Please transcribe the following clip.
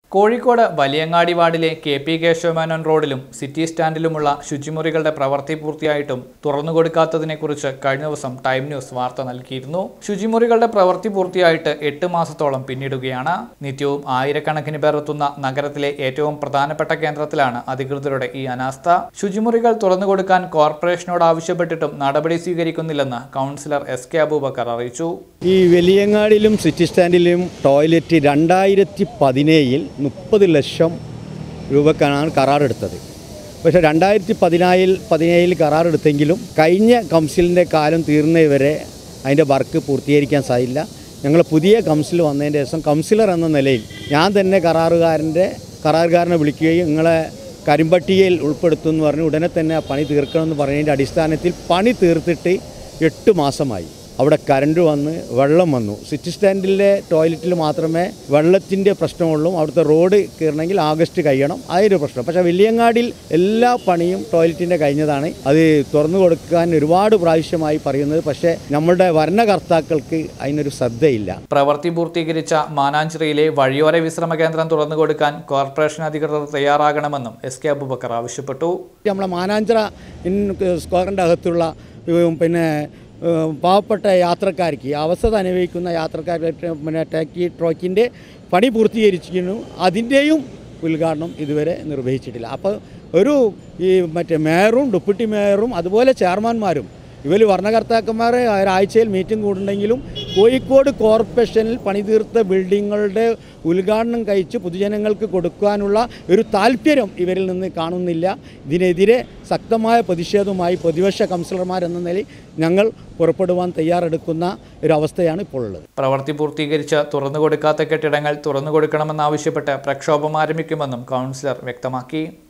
കോഴിക്കോട് വലിയങ്ങാടി വാർഡിലെ K P Kesava Menon റോഡിലും city സ്റ്റാൻഡിലുമുള്ള ശുചിമുറികളുടെ പ്രവൃത്തി പൂർത്തിയായിട്ടും തുറന്നുകൊടുക്കാത്തതിനെക്കുറിച്ച് കഴിഞ്ഞ ദിവസം ടൈം ന്യൂസ് വാർത്ത നൽകിയിരുന്നു ശുചിമുറികളുടെ പ്രവൃത്തി പൂർത്തിയായിട്ട് എട്ട് മാസത്തോളം പിന്നിടുകയാണ് നിത്യവും ആയിരക്കണക്കിന് പേർ എത്തുന്ന നഗരത്തിലെ ഏറ്റവും പ്രധാനപ്പെട്ട കേന്ദ്രത്തിലാണ് അധികൃതരുടെ ഈ അനാസ്ഥ ശുചിമുറികൾ തുറന്നുകൊടുക്കാൻ കോർപ്പറേഷനോട് ആവശ്യപ്പെട്ടിട്ടും നടപടി സ്വീകരിക്കുന്നില്ലെന്ന് കൗൺസിലർ എസ് കെ അബൂബക്കർ അറിയിച്ചു ഈ വലിയങ്ങാടിലും സിറ്റി സ്റ്റാൻഡിലും ടോയ്ലറ്റ് രണ്ടായിരത്തി പതിനേഴിൽ മുപ്പത് ലക്ഷം രൂപക്കാണ് കരാറെടുത്തത് പക്ഷേ രണ്ടായിരത്തി പതിനാലിൽ പതിനേഴിൽ കരാറെടുത്തെങ്കിലും കഴിഞ്ഞ കൗൺസിലിൻ്റെ കാലം തീർന്നവരെ അതിൻ്റെ വർക്ക് പൂർത്തീകരിക്കാൻ സാധില്ല ഞങ്ങൾ പുതിയ കൗൺസിൽ വന്നതിന് ശേഷം കൗൺസിലർ എന്ന നിലയിൽ ഞാൻ തന്നെ കരാറുകാരൻ്റെ കരാറുകാരനെ വിളിക്കുകയും നിങ്ങളെ കരിമ്പട്ടികയിൽ ഉൾപ്പെടുത്തുമെന്ന് പറഞ്ഞ് ഉടനെ തന്നെ ആ പണി തീർക്കണമെന്ന് പറഞ്ഞതിൻ്റെ അടിസ്ഥാനത്തിൽ പണി തീർത്തിട്ട് എട്ട് മാസമായി അവിടെ കറണ്ട് വന്ന് വെള്ളം വന്നു സിറ്റി സ്റ്റാൻഡിലെ ടോയ്ലറ്റിൽ മാത്രമേ വെള്ളത്തിൻ്റെ പ്രശ്നമുള്ളൂ അവിടുത്തെ റോഡ് കയറണമെങ്കിൽ ആഗസ്റ്റ് കഴിയണം അതൊരു പ്രശ്നം പക്ഷേ വെള്ളിയങ്ങാടിൽ എല്ലാ പണിയും ടോയ്ലറ്റിൻ്റെ കഴിഞ്ഞതാണ് അത് തുറന്നു കൊടുക്കാൻ ഒരുപാട് പ്രാവശ്യമായി പറയുന്നത് പക്ഷേ നമ്മളുടെ ഭരണകർത്താക്കൾക്ക് അതിനൊരു ശ്രദ്ധയില്ല പ്രവൃത്തി പൂർത്തീകരിച്ച മാനാഞ്ചിറയിലെ വഴിയോര വിശ്രമ കേന്ദ്രം തുറന്നുകൊടുക്കാൻ കോർപ്പറേഷൻ അധികൃതർ തയ്യാറാകണമെന്നും എസ് കെ അബൂബക്കർ ആവശ്യപ്പെട്ടു നമ്മളെ മാനാഞ്ചിറ ഇൻ സ്ക്വയറിൻ്റെ അകത്തുള്ള ഉം, പിന്നെ ഉം, പാവപ്പെട്ട യാത്രക്കാർക്ക് അവസ്ഥ അനുഭവിക്കുന്ന യാത്രക്കാർക്ക് പിന്നെ ടാക്കി ട്രോക്കിൻ്റെ പണി പൂർത്തീകരിച്ചിരിക്കുന്നു അതിൻ്റെയും ഉദ്ഘാടനം ഇതുവരെ നിർവഹിച്ചിട്ടില്ല അപ്പോൾ ഒരു ഈ മറ്റേ മേയറും ഡെപ്യൂട്ടി മേയറും അതുപോലെ ചെയർമാൻമാരും ഇവർ ഭരണകർത്താക്കന്മാർ ഒരാഴ്ചയിൽ മീറ്റിംഗ് കൂടുണ്ടെങ്കിലും കോഴിക്കോട് കോർപ്പറേഷനിൽ പണിതീർത്ത ബിൽഡിങ്ങുകളുടെ ഉദ്ഘാടനം കഴിച്ച് പൊതുജനങ്ങൾക്ക് കൊടുക്കാനുള്ള ഒരു താല്പര്യം ഇവരിൽ നിന്ന് കാണുന്നില്ല ഇതിനെതിരെ ശക്തമായ പ്രതിഷേധവുമായി പ്രതിപക്ഷ കൗൺസിലർമാർ എന്ന നിലയിൽ ഞങ്ങൾ പുറപ്പെടുവാൻ തയ്യാറെടുക്കുന്ന ഒരു അവസ്ഥയാണ് ഇപ്പോൾ ഉള്ളത് പ്രവൃത്തി പൂർത്തീകരിച്ച് തുറന്നുകൊടുക്കാത്ത കെട്ടിടങ്ങൾ തുറന്നുകൊടുക്കണമെന്നാവശ്യപ്പെട്ട് പ്രക്ഷോഭം ആരംഭിക്കുമെന്നും കൗൺസിലർ വ്യക്തമാക്കി